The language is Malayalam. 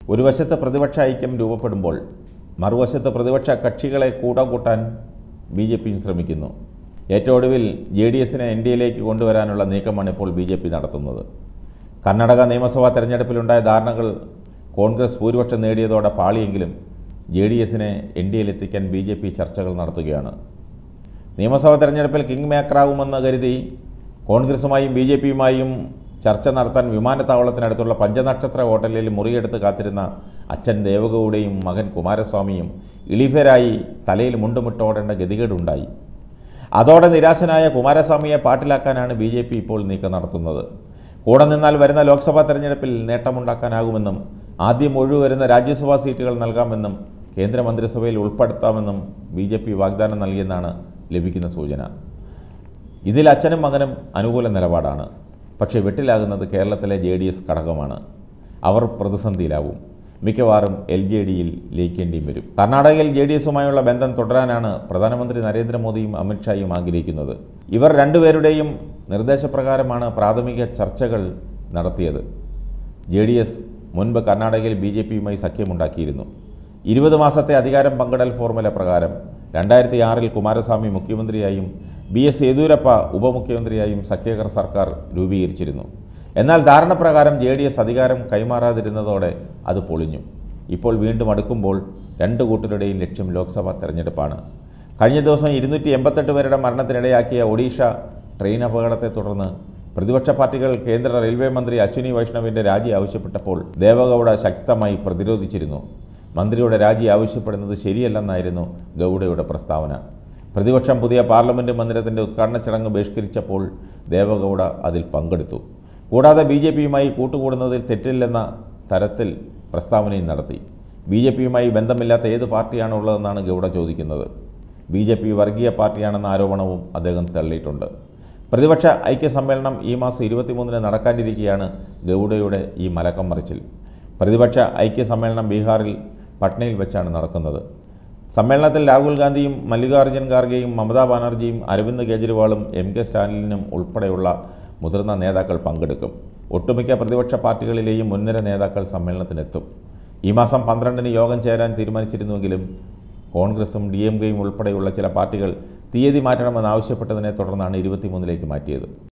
ഒരു വശത്ത് പ്രതിപക്ഷ ഐക്യം രൂപപ്പെടുമ്പോൾ മറുവശത്ത് പ്രതിപക്ഷ കക്ഷികളെ കൂടം കൂട്ടാൻ ബി ജെ പിയും ശ്രമിക്കുന്നു ഏറ്റവും ഒടുവിൽ ജെ ഡി എസിനെ എൻ ഡി എയിലേക്ക് കൊണ്ടുവരാനുള്ള നീക്കമാണ് ഇപ്പോൾ ബി ജെ പി നടത്തുന്നത് കർണാടക നിയമസഭാ തെരഞ്ഞെടുപ്പിലുണ്ടായ ധാരണകൾ കോൺഗ്രസ് ഭൂരിപക്ഷം നേടിയതോടെ പാളിയെങ്കിലും ജെ ഡി എസിനെ എൻ ഡി എയിലെത്തിക്കാൻ ബി ജെ പി ചർച്ചകൾ നടത്തുകയാണ് നിയമസഭാ തെരഞ്ഞെടുപ്പിൽ കിങ് മേക്കറാകുമെന്ന് കരുതി കോൺഗ്രസുമായും ബി ജെ പിയുമായും ചർച്ച നടത്താൻ വിമാനത്താവളത്തിനടുത്തുള്ള പഞ്ചനക്ഷത്ര ഹോട്ടലിൽ മുറിയെടുത്ത് കാത്തിരുന്ന അച്ഛൻ ദേവഗൌഡയും മകൻ കുമാരസ്വാമിയും ഇളിഫരായി തലയിൽ മുണ്ടുമിട്ടോടേണ്ട ഗതികേടുണ്ടായി അതോടെ നിരാശനായ കുമാരസ്വാമിയെ പാട്ടിലാക്കാനാണ് ബി ജെ പി ഇപ്പോൾ നീക്കം നടത്തുന്നത് കൂടെ നിന്നാൽ വരുന്ന ലോക്സഭാ തെരഞ്ഞെടുപ്പിൽ നേട്ടമുണ്ടാക്കാനാകുമെന്നും ആദ്യം ഒഴിവ് വരുന്ന രാജ്യസഭാ സീറ്റുകൾ നൽകാമെന്നും കേന്ദ്രമന്ത്രിസഭയിൽ ഉൾപ്പെടുത്താമെന്നും ബി ജെ പി വാഗ്ദാനം നൽകിയെന്നാണ് ലഭിക്കുന്ന സൂചന ഇതിൽ അച്ഛനും മകനും അനുകൂല നിലപാടാണ് പക്ഷേ വെട്ടിലാകുന്നത് കേരളത്തിലെ ജെ ഡി എസ് ഘടകമാണ് അവർ പ്രതിസന്ധിയിലാവും മിക്കവാറും എൽ ജെ ഡിയിൽ ലയിക്കേണ്ടിയും വരും കർണാടകയിൽ ജെ ഡി എസുമായുള്ള ബന്ധം തുടരാനാണ് പ്രധാനമന്ത്രി നരേന്ദ്രമോദിയും അമിത്ഷായും ആഗ്രഹിക്കുന്നത് ഇവർ രണ്ടുപേരുടെയും നിർദ്ദേശപ്രകാരമാണ് പ്രാഥമിക ചർച്ചകൾ നടത്തിയത് ജെ ഡി എസ് മുൻപ് കർണാടകയിൽ ബി ജെ പിയുമായി സഖ്യമുണ്ടാക്കിയിരുന്നു ഇരുപത് മാസത്തെ അധികാരം പങ്കിടൽ ഫോർമുല പ്രകാരം രണ്ടായിരത്തി ആറിൽ കുമാരസ്വാമി മുഖ്യമന്ത്രിയായും ബി എസ് യെദ്യൂരപ്പ ഉപമുഖ്യമന്ത്രിയായും സഖ്യകർ സർക്കാർ രൂപീകരിച്ചിരുന്നു എന്നാൽ ധാരണപ്രകാരം ജെ ഡി എസ് അധികാരം കൈമാറാതിരുന്നതോടെ അത് പൊളിഞ്ഞു ഇപ്പോൾ വീണ്ടും അടുക്കുമ്പോൾ രണ്ട് കൂട്ടരുടെയും ലക്ഷ്യം ലോക്സഭാ തെരഞ്ഞെടുപ്പാണ് കഴിഞ്ഞ ദിവസം ഇരുന്നൂറ്റി എൺപത്തെട്ട് പേരുടെ മരണത്തിനിടയാക്കിയ ഒഡീഷ ട്രെയിൻ അപകടത്തെ തുടർന്ന് പ്രതിപക്ഷ പാർട്ടികൾ കേന്ദ്ര റെയിൽവേ മന്ത്രി അശ്വിനി വൈഷ്ണവിൻ്റെ രാജി ആവശ്യപ്പെട്ടപ്പോൾ ദേവഗൗഡ ശക്തമായി പ്രതിരോധിച്ചിരുന്നു മന്ത്രിയുടെ രാജി ആവശ്യപ്പെടുന്നത് ശരിയല്ലെന്നായിരുന്നു ഗൗഡയുടെ പ്രസ്താവന പ്രതിപക്ഷം പുതിയ പാർലമെൻറ്റ് മന്ദിരത്തിൻ്റെ ഉദ്ഘാടന ചടങ്ങ് ബഹിഷ്കരിച്ചപ്പോൾ ദേവഗൗഡ അതിൽ പങ്കെടുത്തു കൂടാതെ ബി ജെ പിയുമായി കൂട്ടുകൂടുന്നതിൽ തെറ്റില്ലെന്ന തരത്തിൽ പ്രസ്താവനയും നടത്തി ബി ജെ പിയുമായി ബന്ധമില്ലാത്ത ഏത് പാർട്ടിയാണ് ഉള്ളതെന്നാണ് ഗൗഡ ചോദിക്കുന്നത് ബി ജെ പി വർഗീയ പാർട്ടിയാണെന്ന ആരോപണവും അദ്ദേഹം തള്ളിയിട്ടുണ്ട് പ്രതിപക്ഷ ഐക്യസമ്മേളനം ഈ മാസം ഇരുപത്തിമൂന്നിന് നടക്കാനിരിക്കെയാണ് ഗൗഡയുടെ ഈ മലക്കം മറിച്ചിൽ പ്രതിപക്ഷ ഐക്യസമ്മേളനം ബീഹാറിൽ പട്നയിൽ വെച്ചാണ് നടക്കുന്നത് സമ്മേളനത്തിൽ രാഹുൽ ഗാന്ധിയും മല്ലികാർജ്ജുൻ ഖാർഗെയും മമതാ ബാനർജിയും അരവിന്ദ് കെജ്രിവാളും എം കെ സ്റ്റാലിനും ഉൾപ്പെടെയുള്ള മുതിർന്ന നേതാക്കൾ പങ്കെടുക്കും ഒട്ടുമിക്ക പ്രതിപക്ഷ പാർട്ടികളിലെയും മുൻനിര നേതാക്കൾ സമ്മേളനത്തിനെത്തും ഈ മാസം പന്ത്രണ്ടിന് യോഗം ചേരാൻ തീരുമാനിച്ചിരുന്നുവെങ്കിലും കോൺഗ്രസും ഡി എം കെയും ഉൾപ്പെടെയുള്ള ചില പാർട്ടികൾ തീയതി മാറ്റണമെന്ന് ആവശ്യപ്പെട്ടതിനെ തുടർന്നാണ് ഇരുപത്തിമൂന്നിലേക്ക് മാറ്റിയത്